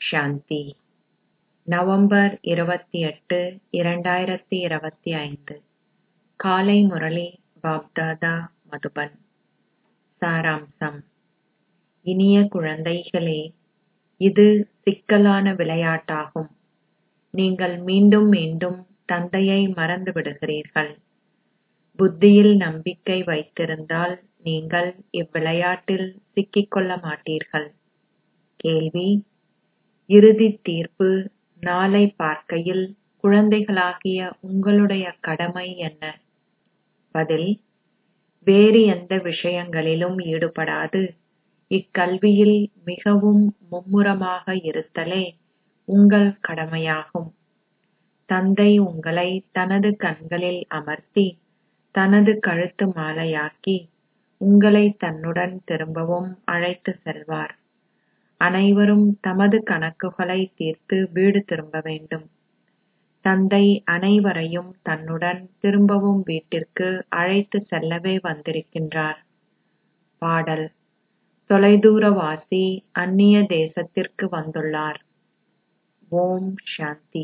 சாந்தி November இருபத்தி எட்டு இரண்டாயிரத்தி இருபத்தி ஐந்து காலை முரளி பாப்தாதா மதுபன் சாராம்சம் இனிய குழந்தைகளே இது சிக்கலான விளையாட்டாகும் நீங்கள் மீண்டும் மீண்டும் தந்தையை மறந்து விடுகிறீர்கள் புத்தியில் நம்பிக்கை வைத்திருந்தால் நீங்கள் இவ்விளையாட்டில் சிக்கிக்கொள்ள மாட்டீர்கள் கேள்வி இறுதித் தீர்ப்பு நாளை பார்க்கையில் குழந்தைகளாகிய உங்களுடைய கடமை என்ன பதில் வேறு எந்த விஷயங்களிலும் ஈடுபடாது இக்கல்வியில் மிகவும் மும்முரமாக இருத்தலே உங்கள் கடமையாகும் தந்தை உங்களை தனது கண்களில் அமர்த்தி தனது கழுத்து மாலையாக்கி உங்களை தன்னுடன் திரும்பவும் அழைத்து செல்வார் அனைவரும் தமது கணக்குகளை தீர்த்து வீடு திரும்ப வேண்டும் தந்தை அனைவரையும் தன்னுடன் திரும்பவும் வீட்டிற்கு அழைத்து செல்லவே வந்திருக்கின்றார் பாடல் தொலைதூரவாசி அந்நிய தேசத்திற்கு வந்துள்ளார் ஓம் சாந்தி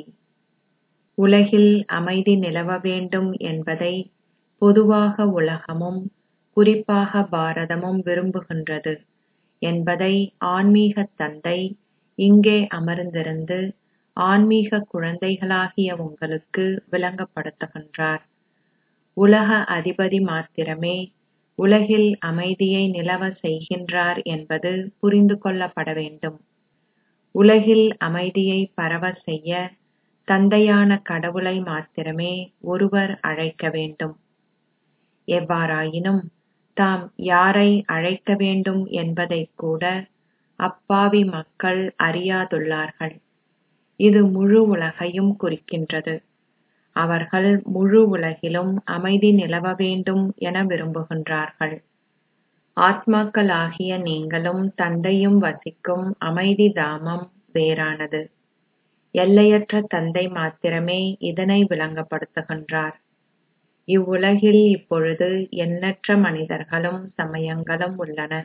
உலகில் அமைதி நிலவ வேண்டும் என்பதை பொதுவாக உலகமும் குறிப்பாக பாரதமும் விரும்புகின்றது என்பதை ஆன்மீக தந்தை இங்கே அமர்ந்திருந்து ஆன்மீக குழந்தைகளாகிய உங்களுக்கு விளங்கப்படுத்துகின்றார் உலக அதிபதி மாத்திரமே உலகில் அமைதியை நிலவ செய்கின்றார் என்பது புரிந்து கொள்ளப்பட வேண்டும் உலகில் அமைதியை பரவ செய்ய தந்தையான கடவுளை மாத்திரமே ஒருவர் அழைக்க வேண்டும் எவ்வாறாயினும் தாம் யாரை அழைக்க வேண்டும் என்பதைக் கூட அப்பாவி மக்கள் அறியாதுள்ளார்கள் இது முழு உலகையும் குறிக்கின்றது அவர்கள் முழு உலகிலும் அமைதி நிலவ வேண்டும் என விரும்புகின்றார்கள் ஆத்மாக்களாகிய நீங்களும் தந்தையும் வசிக்கும் அமைதி தாமம் வேறானது எல்லையற்ற தந்தை மாத்திரமே இதனை விளங்கப்படுத்துகின்றார் இவ்வுலகில் இப்பொழுது எண்ணற்ற மனிதர்களும் சமயங்களும் உள்ளன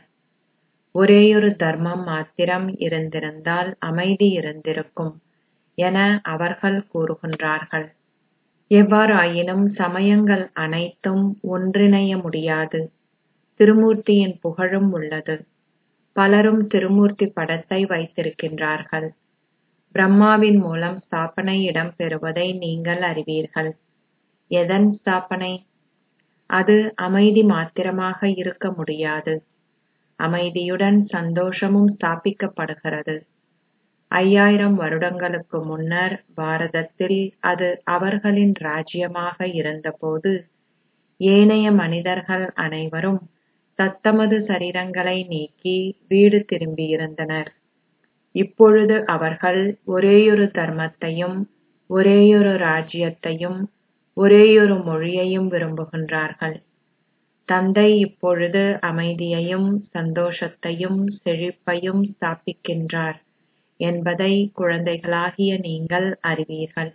ஒரேயொரு தர்மம் மாத்திரம் இருந்திருந்தால் அமைதி இருந்திருக்கும் என அவர்கள் கூறுகின்றார்கள் எவ்வாறாயினும் சமயங்கள் அனைத்தும் ஒன்றிணைய முடியாது திருமூர்த்தியின் புகழும் உள்ளது பலரும் திருமூர்த்தி படத்தை வைத்திருக்கின்றார்கள் பிரம்மாவின் மூலம் ஸ்தாபனை இடம்பெறுவதை நீங்கள் அறிவீர்கள் எதன் ஸ்தாபனை அது அமைதி மாத்திரமாக இருக்க முடியாது அமைதியுடன் சந்தோஷமும் ஸ்தாபிக்கப்படுகிறது ஐயாயிரம் வருடங்களுக்கு முன்னர் பாரதத்தில் அது அவர்களின் ராஜ்யமாக இருந்தபோது ஏனைய மனிதர்கள் அனைவரும் தத்தமது சரீரங்களை நீக்கி வீடு திரும்பியிருந்தனர் இப்பொழுது அவர்கள் ஒரேயொரு தர்மத்தையும் ஒரேயொரு ராஜ்யத்தையும் ஒரேயொரு மொழியையும் விரும்புகின்றார்கள் தந்தை இப்பொழுது அமைதியையும் சந்தோஷத்தையும் செழிப்பையும் ஸ்தாபிக்கின்றார் என்பதை குழந்தைகளாகிய நீங்கள் அறிவீர்கள்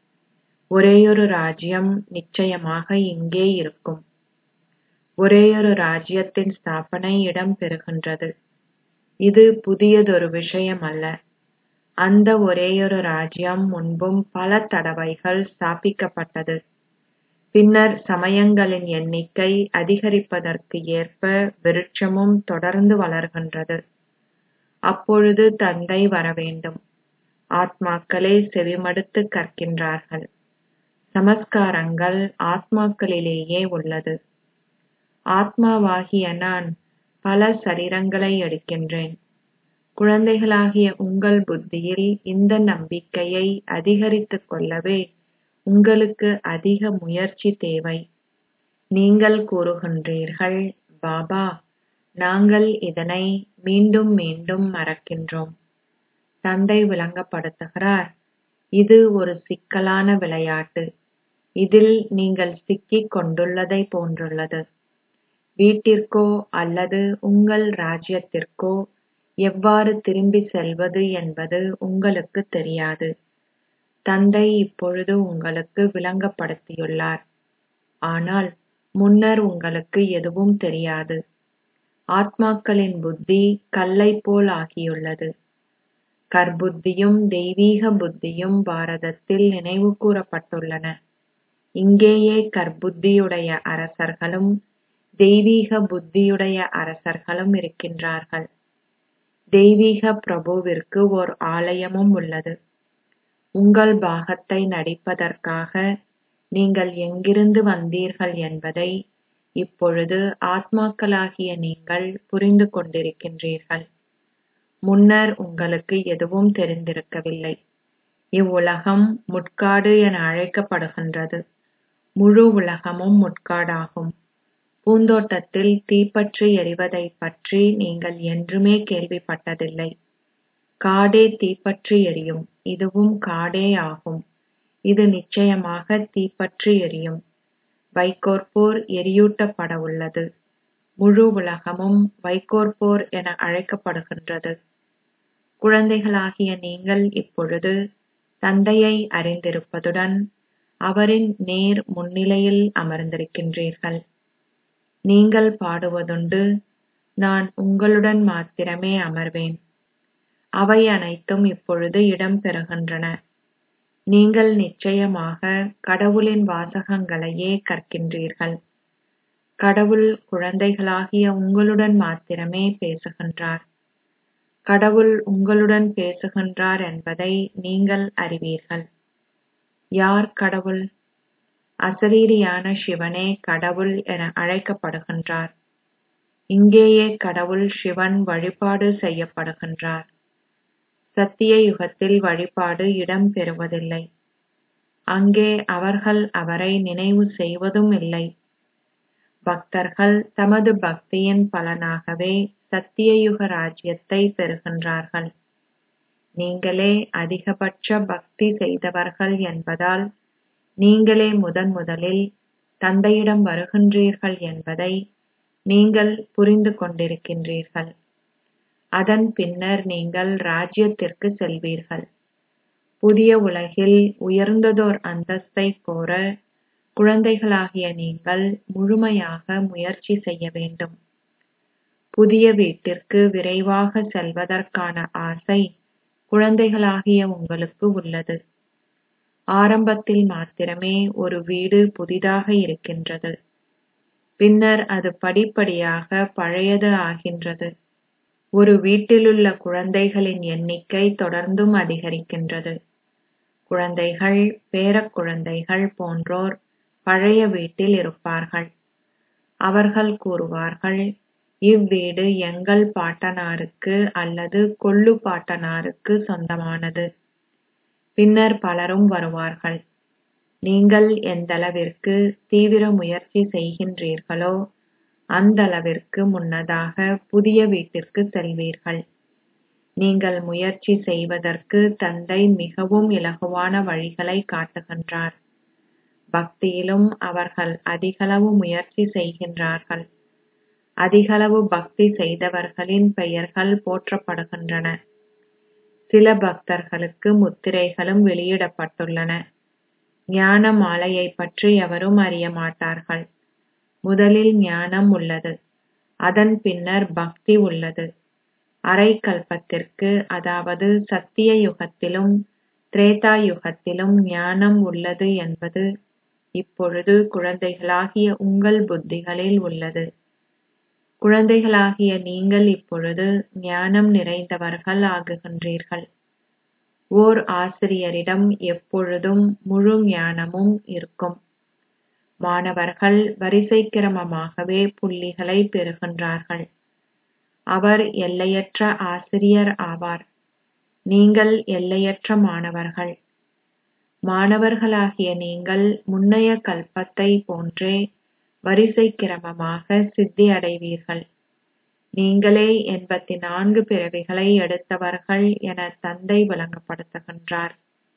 ஒரேயொரு ராஜ்யம் நிச்சயமாக இங்கே இருக்கும் ஒரேயொரு ராஜ்யத்தின் ஸ்தாபனை இடம்பெறுகின்றது இது புதியதொரு விஷயம் அல்ல அந்த ஒரேயொரு ராஜ்யம் முன்பும் பல தடவைகள் ஸ்தாபிக்கப்பட்டது பின்னர் சமயங்களின் எண்ணிக்கை அதிகரிப்பதற்கு ஏற்ப விருட்சமும் தொடர்ந்து வளர்கின்றது அப்பொழுது தந்தை வரவேண்டும் ஆத்மாக்களே செவிமடுத்து கற்கின்றார்கள் சமஸ்காரங்கள் ஆத்மாக்களிலேயே உள்ளது ஆத்மாவாகிய நான் பல சரீரங்களை எடுக்கின்றேன் குழந்தைகளாகிய உங்கள் புத்தியில் இந்த நம்பிக்கையை அதிகரித்துக் கொள்ளவே உங்களுக்கு அதிக முயற்சி தேவை நீங்கள் கூறுகின்றீர்கள் பாபா நாங்கள் இதனை மீண்டும் மீண்டும் மறக்கின்றோம் தந்தை விளங்கப்படுத்துகிறார் இது ஒரு சிக்கலான விளையாட்டு இதில் நீங்கள் சிக்கிக் கொண்டுள்ளதை போன்றுள்ளது வீட்டிற்கோ அல்லது உங்கள் ராஜ்யத்திற்கோ எவ்வாறு திரும்பி செல்வது என்பது உங்களுக்கு தெரியாது தந்தை இப்பொழுது உங்களுக்கு விளங்கப்படுத்தியுள்ளார் ஆனால் முன்னர் உங்களுக்கு எதுவும் தெரியாது ஆத்மாக்களின் புத்தி கல்லைப் போல் ஆகியுள்ளது கர்ப்புத்தியும் தெய்வீக புத்தியும் பாரதத்தில் நினைவு கூறப்பட்டுள்ளன இங்கேயே கர்ப்புத்தியுடைய அரசர்களும் தெய்வீக புத்தியுடைய அரசர்களும் இருக்கின்றார்கள் தெய்வீக பிரபுவிற்கு ஓர் ஆலயமும் உள்ளது உங்கள் பாகத்தை நடிப்பதற்காக நீங்கள் எங்கிருந்து வந்தீர்கள் என்பதை இப்பொழுது ஆத்மாக்களாகிய நீங்கள் புரிந்து கொண்டிருக்கின்றீர்கள் முன்னர் உங்களுக்கு எதுவும் தெரிந்திருக்கவில்லை இவ்வுலகம் முட்காடு என அழைக்கப்படுகின்றது முழு உலகமும் முட்காடாகும் பூந்தோட்டத்தில் தீப்பற்றி எரிவதைப் பற்றி நீங்கள் என்றுமே கேள்விப்பட்டதில்லை காடே தீப்பற்றி எரியும் இதுவும் காடே ஆகும் இது நிச்சயமாக தீப்பற்றி எரியும் வைக்கோற்போர் எரியூட்டப்பட உள்ளது முழு உலகமும் வைக்கோற்போர் என அழைக்கப்படுகின்றது குழந்தைகளாகிய நீங்கள் இப்பொழுது தந்தையை அறிந்திருப்பதுடன் அவரின் நேர் முன்னிலையில் அமர்ந்திருக்கின்றீர்கள் நீங்கள் பாடுவதுண்டு நான் உங்களுடன் மாத்திரமே அமர்வேன் அவை அனைத்தும் இப்பொழுது இடம் பெறுகின்றன நீங்கள் நிச்சயமாக கடவுளின் வாசகங்களையே கற்கின்றீர்கள் கடவுள் குழந்தைகளாகிய உங்களுடன் மாத்திரமே பேசுகின்றார் கடவுள் உங்களுடன் பேசுகின்றார் என்பதை நீங்கள் அறிவீர்கள் யார் கடவுள் அசரீரியான சிவனே கடவுள் என அழைக்கப்படுகின்றார் இங்கேயே கடவுள் சிவன் வழிபாடு செய்யப்படுகின்றார் சத்திய யுகத்தில் வழிபாடு இடம் பெறுவதில்லை அங்கே அவர்கள் அவரை நினைவு செய்வதும் இல்லை பக்தர்கள் தமது பக்தியின் பலனாகவே சத்தியயுக ராஜ்யத்தை பெறுகின்றார்கள் நீங்களே அதிகபட்ச பக்தி செய்தவர்கள் என்பதால் நீங்களே முதன் முதலில் தந்தையிடம் வருகின்றீர்கள் என்பதை நீங்கள் புரிந்து கொண்டிருக்கின்றீர்கள் அதன் பின்னர் நீங்கள் ராஜ்யத்திற்கு செல்வீர்கள் புதிய உலகில் உயர்ந்ததோர் அந்தஸ்தை கோர குழந்தைகளாகிய நீங்கள் முழுமையாக முயற்சி செய்ய வேண்டும் புதிய வீட்டிற்கு விரைவாக செல்வதற்கான ஆசை குழந்தைகளாகிய உங்களுக்கு உள்ளது ஆரம்பத்தில் மாத்திரமே ஒரு வீடு புதிதாக இருக்கின்றது பின்னர் அது படிப்படியாக பழையது ஆகின்றது ஒரு வீட்டிலுள்ள குழந்தைகளின் எண்ணிக்கை தொடர்ந்தும் அதிகரிக்கின்றது குழந்தைகள் பேரக்குழந்தைகள் போன்றோர் பழைய வீட்டில் இருப்பார்கள் அவர்கள் கூறுவார்கள் இவ்வீடு எங்கள் பாட்டனாருக்கு அல்லது கொள்ளு பாட்டனாருக்கு சொந்தமானது பின்னர் பலரும் வருவார்கள் நீங்கள் எந்தளவிற்கு தீவிர முயற்சி செய்கின்றீர்களோ அந்தளவிற்கு முன்னதாக புதிய வீட்டிற்கு செல்வீர்கள் நீங்கள் முயற்சி செய்வதற்கு தந்தை மிகவும் இலகுவான வழிகளை காட்டுகின்றார் பக்தியிலும் அவர்கள் அதிகளவு முயற்சி செய்கின்றார்கள் அதிகளவு பக்தி செய்தவர்களின் பெயர்கள் போற்றப்படுகின்றன சில பக்தர்களுக்கு முத்திரைகளும் வெளியிடப்பட்டுள்ளன ஞான மாலையைப் பற்றி எவரும் அறிய மாட்டார்கள் முதலில் ஞானம் உள்ளது அதன் பின்னர் பக்தி உள்ளது அரை கல்பத்திற்கு அதாவது சத்திய யுகத்திலும் திரேதா யுகத்திலும் ஞானம் உள்ளது என்பது இப்பொழுது குழந்தைகளாகிய உங்கள் புத்திகளில் உள்ளது குழந்தைகளாகிய நீங்கள் இப்பொழுது ஞானம் நிறைந்தவர்கள் ஆகுகின்றீர்கள் ஓர் ஆசிரியரிடம் எப்பொழுதும் முழு ஞானமும் இருக்கும் மாணவர்கள் வரிசை கிரமமாகவே புள்ளிகளை பெறுகின்றார்கள் அவர் எல்லையற்ற ஆசிரியர் ஆவார் நீங்கள் எல்லையற்ற மாணவர்கள் மாணவர்களாகிய நீங்கள் முன்னைய கல்பத்தை போன்றே வரிசை கிரமமாக சித்தி அடைவீர்கள் நீங்களே எண்பத்தி நான்கு பிறவிகளை எடுத்தவர்கள் என தந்தை விளங்கப்படுத்துகின்றார்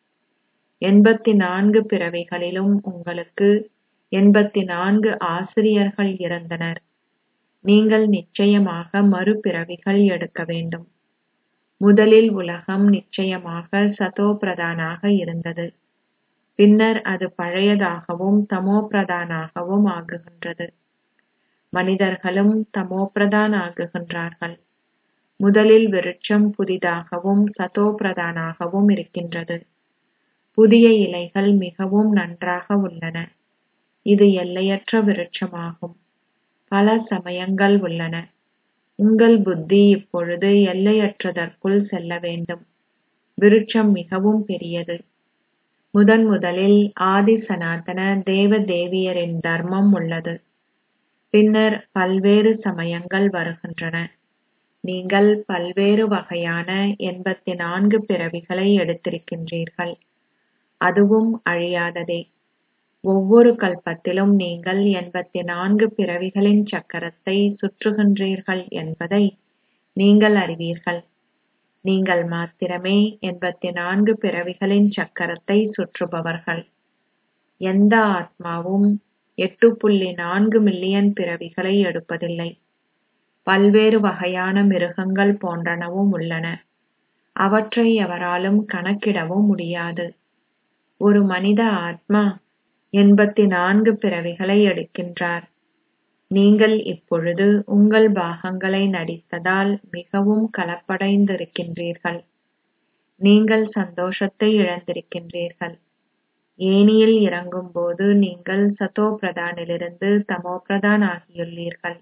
எண்பத்தி நான்கு பிறவிகளிலும் உங்களுக்கு எண்பத்தி நான்கு ஆசிரியர்கள் இருந்தனர் நீங்கள் நிச்சயமாக மறுபிறவிகள் எடுக்க வேண்டும் முதலில் உலகம் நிச்சயமாக சதோ பிரதானாக இருந்தது பின்னர் அது பழையதாகவும் தமோ பிரதானாகவும் ஆகுகின்றது மனிதர்களும் தமோ பிரதான் ஆகுகின்றார்கள் முதலில் விருட்சம் புதிதாகவும் சதோபிரதானாகவும் இருக்கின்றது புதிய இலைகள் மிகவும் நன்றாக உள்ளன இது எல்லையற்ற விருட்சமாகும் பல சமயங்கள் உள்ளன உங்கள் புத்தி இப்பொழுது எல்லையற்றதற்குள் செல்ல வேண்டும் விருட்சம் மிகவும் பெரியது முதன் முதலில் ஆதி சனாதன தேவ தேவியரின் தர்மம் உள்ளது பின்னர் பல்வேறு சமயங்கள் வருகின்றன நீங்கள் பல்வேறு வகையான எண்பத்தி நான்கு பிறவிகளை எடுத்திருக்கின்றீர்கள் அதுவும் அழியாததே ஒவ்வொரு கல்பத்திலும் நீங்கள் எண்பத்தி நான்கு பிறவிகளின் சக்கரத்தை சுற்றுகின்றீர்கள் என்பதை நீங்கள் அறிவீர்கள் நீங்கள் மாத்திரமே எண்பத்தி நான்கு பிறவிகளின் சக்கரத்தை சுற்றுபவர்கள் எந்த ஆத்மாவும் எட்டு புள்ளி நான்கு மில்லியன் பிறவிகளை எடுப்பதில்லை பல்வேறு வகையான மிருகங்கள் போன்றனவும் உள்ளன அவற்றை எவராலும் கணக்கிடவும் முடியாது ஒரு மனித ஆத்மா எண்பத்தி நான்கு பிறவிகளை எடுக்கின்றார் நீங்கள் இப்பொழுது உங்கள் பாகங்களை நடித்ததால் மிகவும் கலப்படைந்திருக்கின்றீர்கள் நீங்கள் சந்தோஷத்தை இழந்திருக்கின்றீர்கள் ஏணியில் இறங்கும்போது நீங்கள் சதோ பிரதானிலிருந்து தமோ பிரதான் ஆகியுள்ளீர்கள்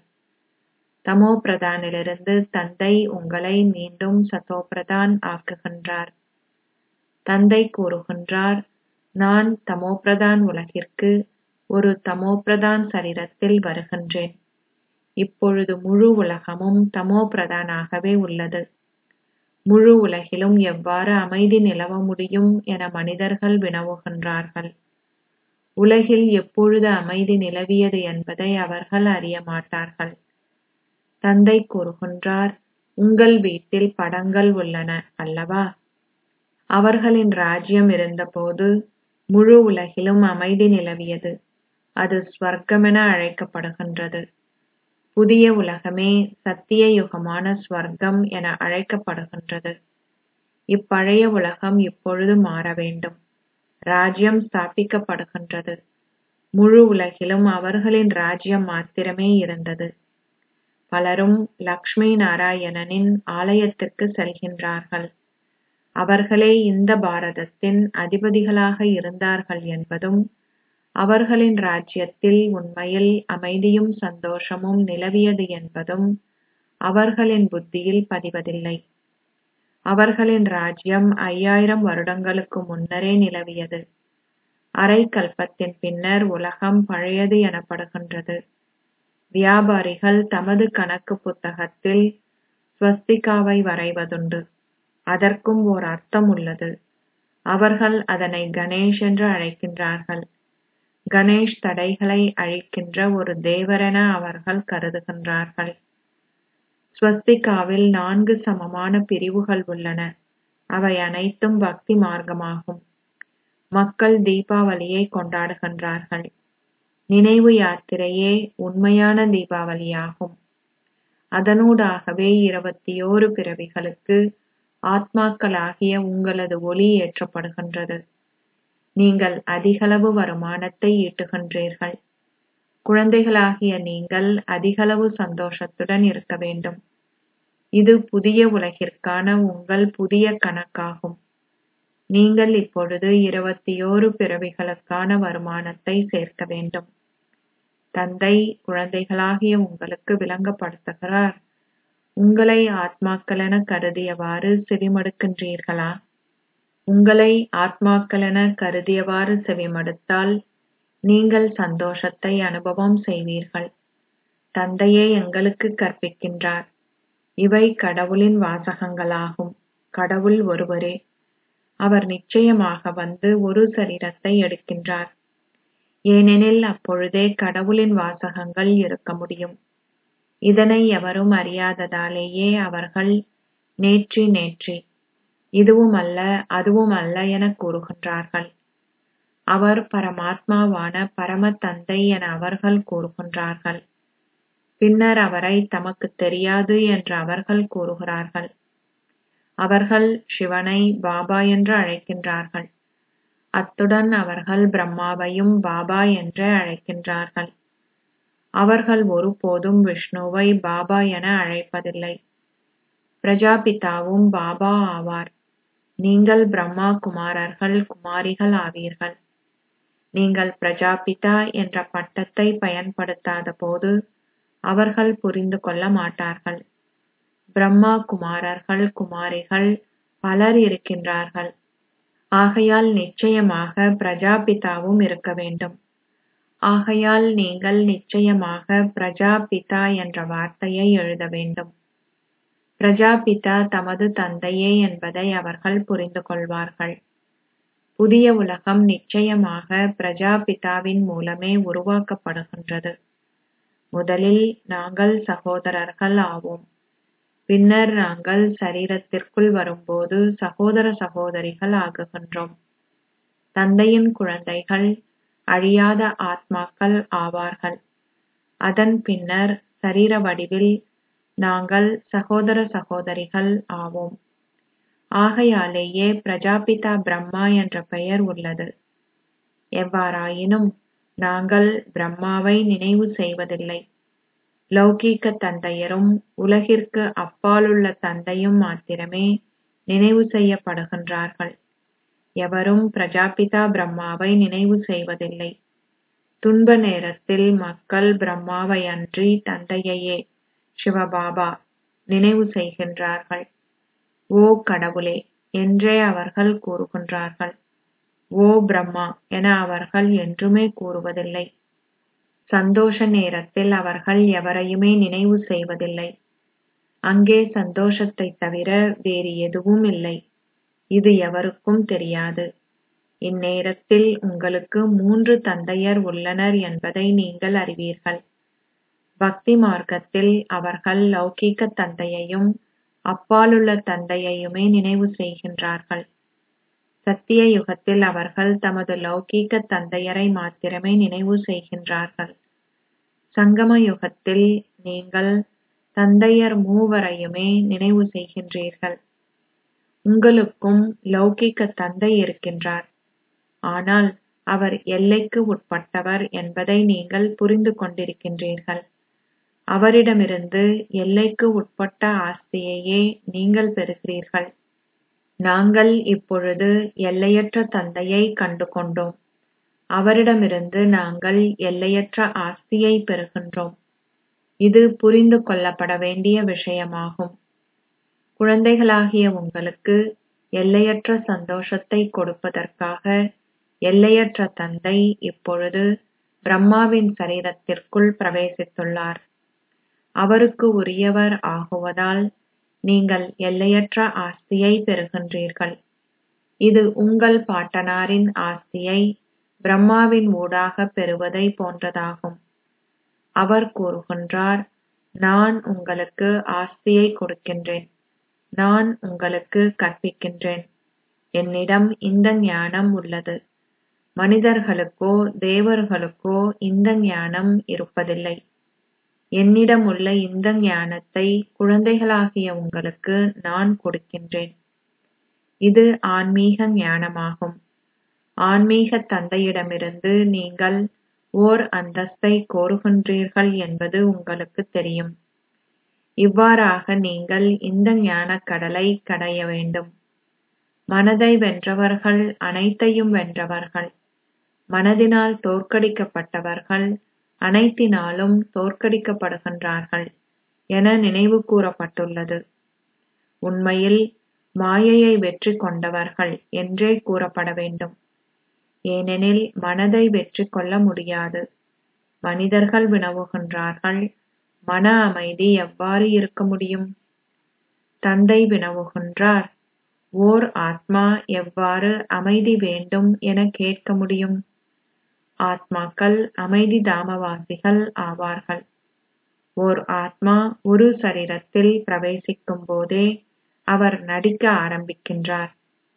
தமோ பிரதானிலிருந்து தந்தை உங்களை மீண்டும் சதோ பிரதான் ஆக்குகின்றார் தந்தை கூறுகின்றார் நான் தமோபிரதான் உலகிற்கு ஒரு தமோபிரதான் சரீரத்தில் வருகின்றேன் இப்பொழுது முழு உலகமும் தமோபிரதானாகவே உள்ளது முழு உலகிலும் எவ்வாறு அமைதி நிலவ முடியும் என மனிதர்கள் வினவுகின்றார்கள் உலகில் எப்பொழுது அமைதி நிலவியது என்பதை அவர்கள் அறிய மாட்டார்கள் தந்தை கூறுகின்றார் உங்கள் வீட்டில் படங்கள் உள்ளன அல்லவா அவர்களின் ராஜ்யம் இருந்தபோது முழு உலகிலும் அமைதி நிலவியது அது ஸ்வர்க்கமென அழைக்கப்படுகின்றது புதிய உலகமே சத்திய யுகமான ஸ்வர்க்கம் என அழைக்கப்படுகின்றது இப்பழைய உலகம் இப்பொழுது மாற வேண்டும் ராஜ்யம் ஸ்தாபிக்கப்படுகின்றது முழு உலகிலும் அவர்களின் ராஜ்யம் மாத்திரமே இருந்தது பலரும் லக்ஷ்மி நாராயணனின் ஆலயத்திற்கு செல்கின்றார்கள் அவர்களே இந்த பாரதத்தின் அதிபதிகளாக இருந்தார்கள் என்பதும் அவர்களின் ராஜ்யத்தில் உண்மையில் அமைதியும் சந்தோஷமும் நிலவியது என்பதும் அவர்களின் புத்தியில் பதிவதில்லை அவர்களின் ராஜ்யம் ஐயாயிரம் வருடங்களுக்கு முன்னரே நிலவியது அரை கல்பத்தின் பின்னர் உலகம் பழையது எனப்படுகின்றது வியாபாரிகள் தமது கணக்கு புத்தகத்தில் ஸ்வஸ்திகாவை வரைவதுண்டு அதற்கும் ஓர் அர்த்தம் உள்ளது அவர்கள் அதனை கணேஷ் என்று அழைக்கின்றார்கள் கணேஷ் தடைகளை அழிக்கின்ற ஒரு தேவரென அவர்கள் கருதுகின்றார்கள் ஸ்வஸ்திகாவில் நான்கு சமமான பிரிவுகள் உள்ளன அவை அனைத்தும் பக்தி மார்க்கமாகும் மக்கள் தீபாவளியை கொண்டாடுகின்றார்கள் நினைவு யாத்திரையே உண்மையான தீபாவளியாகும் அதனூடாகவே இருபத்தியோரு பிறவிகளுக்கு ஆத்மாக்களாகிய உங்களது ஒளி ஏற்றப்படுகின்றது நீங்கள் அதிகளவு வருமானத்தை ஈட்டுகின்றீர்கள் குழந்தைகளாகிய நீங்கள் அதிகளவு சந்தோஷத்துடன் இருக்க வேண்டும் இது புதிய உலகிற்கான உங்கள் புதிய கணக்காகும் நீங்கள் இப்பொழுது இருபத்தியோரு பிறவிகளுக்கான வருமானத்தை சேர்க்க வேண்டும் தந்தை குழந்தைகளாகிய உங்களுக்கு விளங்கப்படுத்துகிறார் உங்களை ஆத்மாக்களென கருதியவாறு செவிமடுக்கின்றீர்களா உங்களை ஆத்மாக்களென கருதியவாறு செவிமடுத்தால் நீங்கள் சந்தோஷத்தை அனுபவம் செய்வீர்கள் தந்தையே எங்களுக்கு கற்பிக்கின்றார் இவை கடவுளின் வாசகங்களாகும் கடவுள் ஒருவரே அவர் நிச்சயமாக வந்து ஒரு சரீரத்தை எடுக்கின்றார் ஏனெனில் அப்பொழுதே கடவுளின் வாசகங்கள் இருக்க முடியும் இதனை எவரும் அறியாததாலேயே அவர்கள் நேற்றி நேற்றி இதுவும் அல்ல அதுவும் அல்ல என கூறுகின்றார்கள் அவர் பரமாத்மாவான பரம தந்தை என அவர்கள் கூறுகின்றார்கள் பின்னர் அவரை தமக்கு தெரியாது என்று அவர்கள் கூறுகிறார்கள் அவர்கள் சிவனை பாபா என்று அழைக்கின்றார்கள் அத்துடன் அவர்கள் பிரம்மாவையும் பாபா என்றே அழைக்கின்றார்கள் அவர்கள் ஒருபோதும் விஷ்ணுவை பாபா என அழைப்பதில்லை பிரஜாபிதாவும் பாபா ஆவார் நீங்கள் பிரம்மா குமாரர்கள் குமாரிகள் ஆவீர்கள் நீங்கள் பிரஜாபிதா என்ற பட்டத்தை பயன்படுத்தாத போது அவர்கள் புரிந்து கொள்ள மாட்டார்கள் பிரம்மா குமாரர்கள் குமாரிகள் பலர் இருக்கின்றார்கள் ஆகையால் நிச்சயமாக பிரஜாபிதாவும் இருக்க வேண்டும் ஆகையால் நீங்கள் நிச்சயமாக பிரஜாபிதா என்ற வார்த்தையை எழுத வேண்டும் பிரஜாபிதா தமது தந்தையே என்பதை அவர்கள் புரிந்து கொள்வார்கள் புதிய உலகம் நிச்சயமாக பிரஜாபிதாவின் மூலமே உருவாக்கப்படுகின்றது முதலில் நாங்கள் சகோதரர்கள் ஆவோம் பின்னர் நாங்கள் சரீரத்திற்குள் வரும்போது சகோதர சகோதரிகள் ஆகுகின்றோம் தந்தையின் குழந்தைகள் அழியாத ஆத்மாக்கள் ஆவார்கள் அதன் பின்னர் சரீர வடிவில் நாங்கள் சகோதர சகோதரிகள் ஆவோம் ஆகையாலேயே பிரஜாபிதா பிரம்மா என்ற பெயர் உள்ளது எவ்வாறாயினும் நாங்கள் பிரம்மாவை நினைவு செய்வதில்லை லௌகீக தந்தையரும் உலகிற்கு அப்பாலுள்ள தந்தையும் மாத்திரமே நினைவு செய்யப்படுகின்றார்கள் எவரும் பிரஜாபிதா பிரம்மாவை நினைவு செய்வதில்லை துன்ப நேரத்தில் மக்கள் பிரம்மாவை அன்றி தந்தையையே சிவபாபா நினைவு செய்கின்றார்கள் ஓ கடவுளே என்றே அவர்கள் கூறுகின்றார்கள் ஓ பிரம்மா என அவர்கள் என்றுமே கூறுவதில்லை சந்தோஷ நேரத்தில் அவர்கள் எவரையுமே நினைவு செய்வதில்லை அங்கே சந்தோஷத்தை தவிர வேறு எதுவும் இல்லை இது எவருக்கும் தெரியாது இந்நேரத்தில் உங்களுக்கு மூன்று தந்தையர் உள்ளனர் என்பதை நீங்கள் அறிவீர்கள் பக்தி மார்க்கத்தில் அவர்கள் லௌகீக தந்தையையும் அப்பாலுள்ள தந்தையையுமே நினைவு செய்கின்றார்கள் சத்திய யுகத்தில் அவர்கள் தமது லௌகீக தந்தையரை மாத்திரமே நினைவு செய்கின்றார்கள் சங்கம யுகத்தில் நீங்கள் தந்தையர் மூவரையுமே நினைவு செய்கின்றீர்கள் உங்களுக்கும் லௌகிக்க தந்தை இருக்கின்றார் ஆனால் அவர் எல்லைக்கு உட்பட்டவர் என்பதை நீங்கள் புரிந்து கொண்டிருக்கின்றீர்கள் அவரிடமிருந்து எல்லைக்கு உட்பட்ட ஆஸ்தியையே நீங்கள் பெறுகிறீர்கள் நாங்கள் இப்பொழுது எல்லையற்ற தந்தையை கண்டு கொண்டோம் அவரிடமிருந்து நாங்கள் எல்லையற்ற ஆஸ்தியை பெறுகின்றோம் இது புரிந்து கொள்ளப்பட வேண்டிய விஷயமாகும் குழந்தைகளாகிய உங்களுக்கு எல்லையற்ற சந்தோஷத்தை கொடுப்பதற்காக எல்லையற்ற தந்தை இப்பொழுது பிரம்மாவின் சரீரத்திற்குள் பிரவேசித்துள்ளார் அவருக்கு உரியவர் ஆகுவதால் நீங்கள் எல்லையற்ற ஆஸ்தியை பெறுகின்றீர்கள் இது உங்கள் பாட்டனாரின் ஆஸ்தியை பிரம்மாவின் ஊடாக பெறுவதை போன்றதாகும் அவர் கூறுகின்றார் நான் உங்களுக்கு ஆஸ்தியை கொடுக்கின்றேன் நான் உங்களுக்கு கற்பிக்கின்றேன் என்னிடம் இந்த ஞானம் உள்ளது மனிதர்களுக்கோ தேவர்களுக்கோ இந்த ஞானம் இருப்பதில்லை என்னிடம் உள்ள இந்த ஞானத்தை குழந்தைகளாகிய உங்களுக்கு நான் கொடுக்கின்றேன் இது ஆன்மீக ஞானமாகும் ஆன்மீக தந்தையிடமிருந்து நீங்கள் ஓர் அந்தஸ்தை கோருகின்றீர்கள் என்பது உங்களுக்கு தெரியும் இவ்வாறாக நீங்கள் இந்த ஞானக் கடலை கடைய வேண்டும் மனதை வென்றவர்கள் அனைத்தையும் வென்றவர்கள் மனதினால் தோற்கடிக்கப்பட்டவர்கள் அனைத்தினாலும் தோற்கடிக்கப்படுகின்றார்கள் என நினைவு கூறப்பட்டுள்ளது உண்மையில் மாயையை வெற்றி கொண்டவர்கள் என்றே கூறப்பட வேண்டும் ஏனெனில் மனதை வெற்றி கொள்ள முடியாது மனிதர்கள் வினவுகின்றார்கள் மன அமைதி எவ்வாறு இருக்க முடியும் தந்தை வினவுகின்றார் ஓர் ஆத்மா எவ்வாறு அமைதி வேண்டும் என கேட்க முடியும் ஆத்மாக்கள் அமைதி தாமவாசிகள் ஆவார்கள் ஓர் ஆத்மா ஒரு சரீரத்தில் பிரவேசிக்கும் போதே அவர் நடிக்க ஆரம்பிக்கின்றார்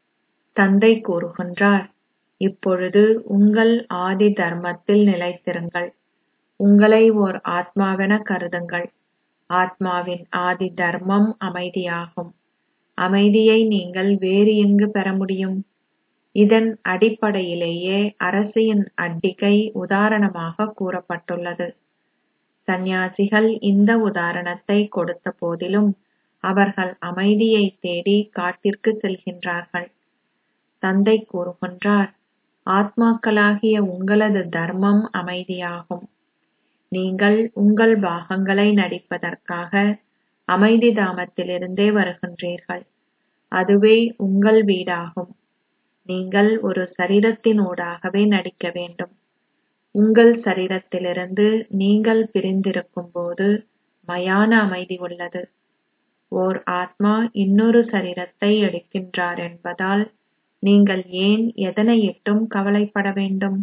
தந்தை கூறுகின்றார் இப்பொழுது உங்கள் ஆதி தர்மத்தில் நிலைத்திருங்கள் உங்களை ஓர் ஆத்மாவென கருதுங்கள் ஆத்மாவின் ஆதி தர்மம் அமைதியாகும் அமைதியை நீங்கள் வேறு எங்கு பெற முடியும் இதன் அடிப்படையிலேயே அரசியின் அட்டிகை உதாரணமாக கூறப்பட்டுள்ளது சந்நியாசிகள் இந்த உதாரணத்தை கொடுத்த போதிலும் அவர்கள் அமைதியை தேடி காட்டிற்கு செல்கின்றார்கள் தந்தை கூறுகின்றார் ஆத்மாக்களாகிய உங்களது தர்மம் அமைதியாகும் நீங்கள் உங்கள் பாகங்களை நடிப்பதற்காக அமைதி தாமத்திலிருந்தே வருகின்றீர்கள் அதுவே உங்கள் வீடாகும் நீங்கள் ஒரு சரீரத்தினூடாகவே நடிக்க வேண்டும் உங்கள் சரீரத்திலிருந்து நீங்கள் பிரிந்திருக்கும் போது மயான அமைதி உள்ளது ஓர் ஆத்மா இன்னொரு சரீரத்தை எடுக்கின்றார் என்பதால் நீங்கள் ஏன் எதனையிட்டும் கவலைப்பட வேண்டும்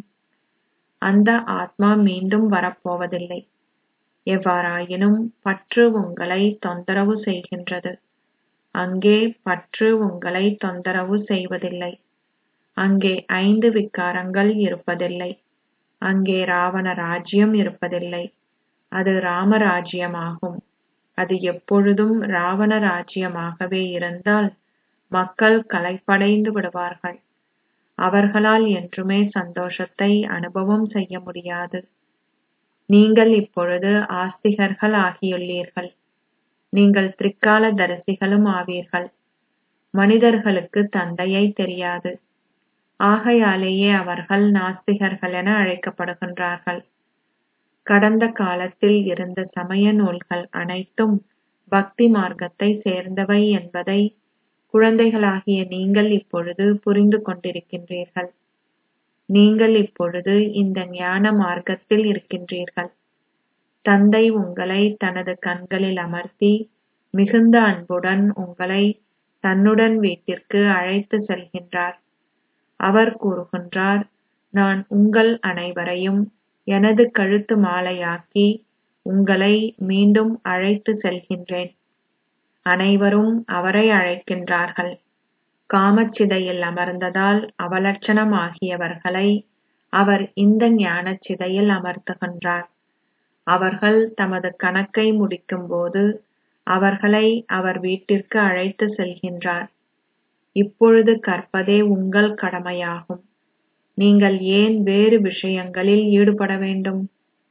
அந்த ஆத்மா மீண்டும் வரப்போவதில்லை எவ்வாறாயினும் பற்று உங்களை தொந்தரவு செய்கின்றது அங்கே பற்று உங்களை தொந்தரவு செய்வதில்லை அங்கே ஐந்து விகாரங்கள் இருப்பதில்லை அங்கே ராவண ராஜ்யம் இருப்பதில்லை அது ராமராஜ்யமாகும் அது எப்பொழுதும் ராவண ராஜ்யமாகவே இருந்தால் மக்கள் களைப்படைந்து விடுவார்கள் அவர்களால் என்றுமே சந்தோஷத்தை அனுபவம் செய்ய முடியாது நீங்கள் இப்பொழுது ஆஸ்திகர்கள் ஆகியுள்ளீர்கள் நீங்கள் திரிகால தரிசிகளும் ஆவீர்கள் மனிதர்களுக்கு தந்தையை தெரியாது ஆகையாலேயே அவர்கள் நாஸ்திகர்கள் என அழைக்கப்படுகின்றார்கள் கடந்த காலத்தில் இருந்த சமய நூல்கள் அனைத்தும் பக்தி மார்க்கத்தை சேர்ந்தவை என்பதை குழந்தைகளாகிய நீங்கள் இப்பொழுது புரிந்து கொண்டிருக்கின்றீர்கள் நீங்கள் இப்பொழுது இந்த ஞான மார்க்கத்தில் இருக்கின்றீர்கள் தந்தை உங்களை தனது கண்களில் அமர்த்தி மிகுந்த அன்புடன் உங்களை தன்னுடன் வீட்டிற்கு அழைத்து செல்கின்றார் அவர் கூறுகின்றார் நான் உங்கள் அனைவரையும் எனது கழுத்து மாலையாக்கி உங்களை மீண்டும் அழைத்து செல்கின்றேன் அனைவரும் அவரை அழைக்கின்றார்கள் காமச்சிதையில் அமர்ந்ததால் அவலட்சணம் ஆகியவர்களை அவர் இந்த ஞானச் சிதையில் அமர்த்துகின்றார் அவர்கள் தமது கணக்கை முடிக்கும்போது அவர்களை அவர் வீட்டிற்கு அழைத்து செல்கின்றார் இப்பொழுது கற்பதே உங்கள் கடமையாகும் நீங்கள் ஏன் வேறு விஷயங்களில் ஈடுபட வேண்டும்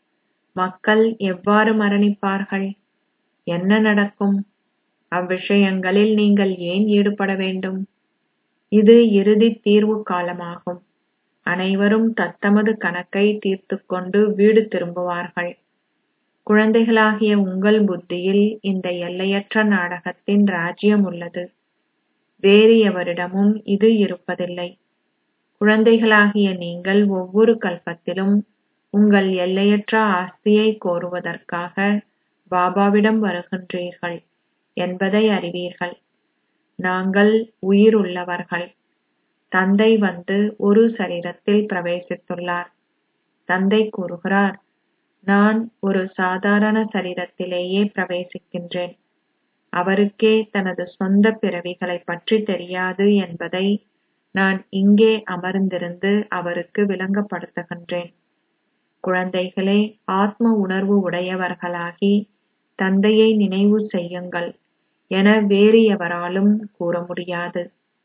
மக்கள் எவ்வாறு மரணிப்பார்கள் என்ன நடக்கும் அவ்விஷயங்களில் நீங்கள் ஏன் ஈடுபட வேண்டும் இது இறுதி தீர்வு காலமாகும் அனைவரும் தத்தமது கணக்கை தீர்த்துக் கொண்டு வீடு திரும்புவார்கள் குழந்தைகளாகிய உங்கள் புத்தியில் இந்த எல்லையற்ற நாடகத்தின் ராஜ்யம் உள்ளது வேறு எவரிடமும் இது இருப்பதில்லை குழந்தைகளாகிய நீங்கள் ஒவ்வொரு கல்பத்திலும் உங்கள் எல்லையற்ற ஆஸ்தியை கோருவதற்காக பாபாவிடம் வருகின்றீர்கள் என்பதை அறிவீர்கள் நாங்கள் உயிர் உள்ளவர்கள் தந்தை வந்து ஒரு சரீரத்தில் பிரவேசித்துள்ளார் தந்தை கூறுகிறார் நான் ஒரு சாதாரண சரீரத்திலேயே பிரவேசிக்கின்றேன் அவருக்கே தனது சொந்த பிறவிகளை பற்றி தெரியாது என்பதை நான் இங்கே அமர்ந்திருந்து அவருக்கு விளங்கப்படுத்துகின்றேன் குழந்தைகளே ஆத்ம உணர்வு உடையவர்களாகி தந்தையை நினைவு செய்யுங்கள் என வேறு எவராலும் கூற முடியாது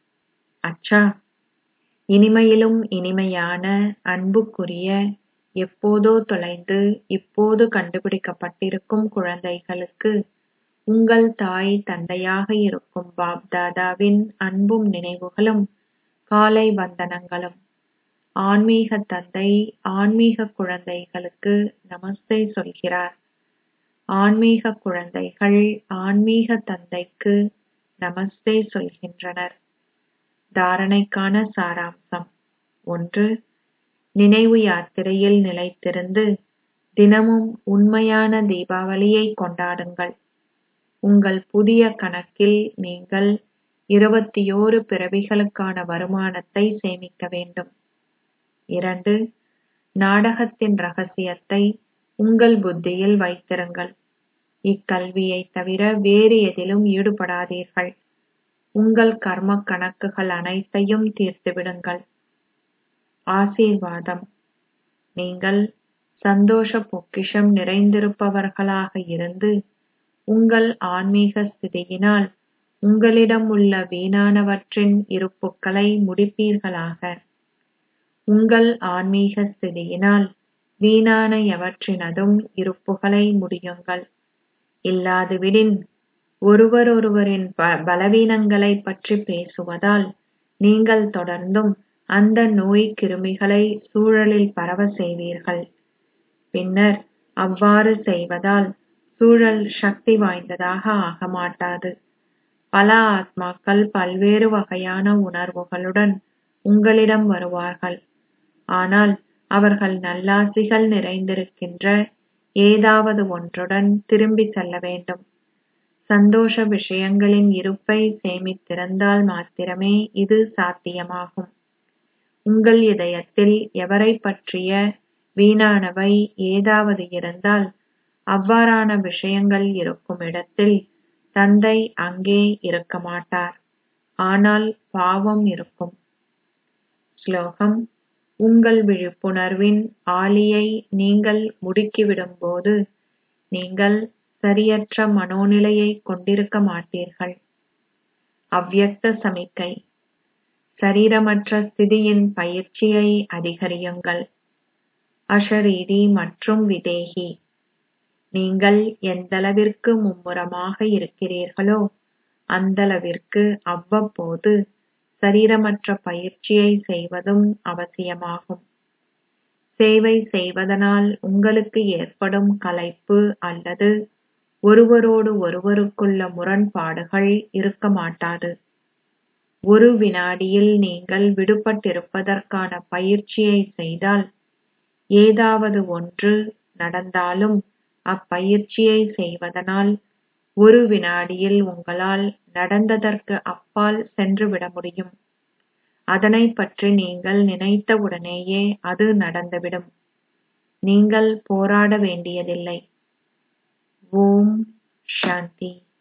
அச்சா இனிமையிலும் இனிமையான அன்புக்குரிய எப்போதோ தொலைந்து இப்போது கண்டுபிடிக்கப்பட்டிருக்கும் குழந்தைகளுக்கு உங்கள் தாய் தந்தையாக இருக்கும் பாப்தாதாவின் அன்பும் நினைவுகளும் காலை வந்தனங்களும் ஆன்மீக தந்தை ஆன்மீக குழந்தைகளுக்கு நமஸ்தே சொல்கிறார் ஆன்மீக குழந்தைகள் ஆன்மீக தந்தைக்கு நமஸ்தே சொல்கின்றனர் தாரணைக்கான சாராம்சம் ஒன்று நினைவு யாத்திரையில் நிலைத்திருந்து தினமும் உண்மையான தீபாவளியை கொண்டாடுங்கள் உங்கள் புதிய கணக்கில் நீங்கள் இருபத்தியோரு பிறவிகளுக்கான வருமானத்தை சேமிக்க வேண்டும் இரண்டு நாடகத்தின் ரகசியத்தை உங்கள் புத்தியில் வைத்திருங்கள் இக்கல்வியை தவிர வேறு எதிலும் ஈடுபடாதீர்கள் உங்கள் கர்ம கணக்குகள் அனைத்தையும் தீர்த்துவிடுங்கள் ஆசீர்வாதம் நீங்கள் சந்தோஷ பொக்கிஷம் நிறைந்திருப்பவர்களாக இருந்து உங்கள் ஆன்மீக ஸ்திதியினால் உங்களிடம் உள்ள வீணானவற்றின் இருப்புக்களை முடிப்பீர்களாக உங்கள் ஆன்மீக ஸ்திதியினால் வீணான எவற்றினதும் இருப்புகளை முடியுங்கள் இல்லாதுவிடின் ஒருவரொருவரின் ப பலவீனங்களைப் பற்றி பேசுவதால் நீங்கள் தொடர்ந்தும் அந்த நோய்க் கிருமிகளை சூழலில் பரவச் செய்வீர்கள் பின்னர் அவ்வாறு செய்வதால் சூழல் சக்தி வாய்ந்ததாக ஆகமாட்டாது பல ஆத்மாக்கள் பல்வேறு வகையான உணர்வுகளுடன் உங்களிடம் வருவார்கள் ஆனால் அவர்கள் நல்லாசிகள் நிறைந்திருக்கின்ற ஏதாவது ஒன்றுடன் திரும்பிச் செல்ல வேண்டும் சந்தோஷ விஷயங்களின் இருப்பை சேமித்திருந்தால் மாத்திரமே இது சாத்தியமாகும் உங்கள் இதயத்தில் எவரைப் பற்றிய வீணானவை ஏதாவது இருந்தால் அவ்வாறான விஷயங்கள் இருக்கும் இடத்தில் தந்தை அங்கே இருக்க மாட்டார் ஆனால் பாவம் இருக்கும் ஸ்லோகம் உங்கள் விழிப்புணர்வின் ஆளியை நீங்கள் முடுக்கிவிடும்போது நீங்கள் சரியற்ற மனோநிலையைக் கொண்டிருக்க மாட்டீர்கள் அவ்யக்த சமிக்கை சரீரமற்ற ஸ்திதியின் பயிற்சியை அதிகரியுங்கள் அஷரீரி மற்றும் விதேகி நீங்கள் எந்தளவிற்கு மும்முரமாக இருக்கிறீர்களோ அந்தளவிற்கு அவ்வப்போது சரீரமற்ற பயிற்சியை செய்வதும் அவசியமாகும் சேவை செய்வதனால் உங்களுக்கு ஏற்படும் களைப்பு அல்லது ஒருவரோடு ஒருவருக்குள்ள முரண்பாடுகள் இருக்க மாட்டாது ஒரு வினாடியில் நீங்கள் விடுபட்டிருப்பதற்கான பயிற்சியை செய்தால் ஏதாவது ஒன்று நடந்தாலும் அப்பயிற்சியை செய்வதனால் ஒரு வினாடியில் உங்களால் நடந்ததற்கு அப்பால் சென்றுவிட முடியும் அதனைப் பற்றி நீங்கள் நினைத்தவுடனேயே அது நடந்துவிடும் நீங்கள் போராட வேண்டியதில்லை ஓம் சாந்தி